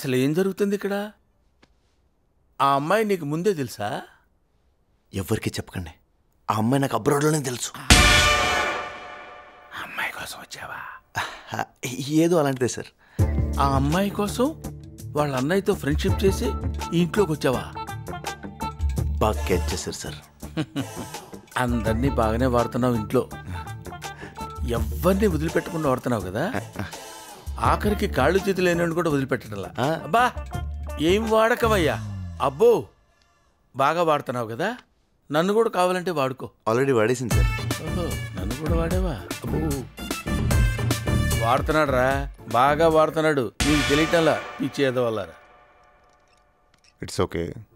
అసలు ఏం జరుగుతుంది ఇక్కడ ఆ అమ్మాయి నీకు ముందే తెలుసా ఎవరికి చెప్పకండి ఆ అమ్మాయి నాకు అబ్రాడ్లోనే తెలుసు ఆ అమ్మాయి కోసం వచ్చావా ఆ, ఏదో అలాంటిదే సార్ ఆ అమ్మాయి కోసం వాళ్ళ అన్నయ్యతో ఫ్రెండ్షిప్ చేసి ఈ ఇంట్లోకి వచ్చావా బాగా క్యాచ్ చేశారు సార్ అందరినీ బాగానే వాడుతున్నావు ఇంట్లో ఎవరిని వదిలిపెట్టకుండా వాడుతున్నావు కదా ఆఖరికి కాళ్ళు చేతులు లేనివాడిని కూడా వదిలిపెట్టడంలా ఆ. అబ్బా ఏం వాడకమయ్యా అబ్బో బాగా వాడుతున్నావు కదా నన్ను కూడా కావాలంటే వాడుకో ఆల్రెడీ వాడేసింది సార్ ఓహో నన్ను కూడా వాడేవా అబ్బో వాడుతున్నాడు రా బాగా వాడుతున్నాడు నీకు తెలియటంలా పిచ్చి ఏదో వల్లారా ఇట్స్ ఓకే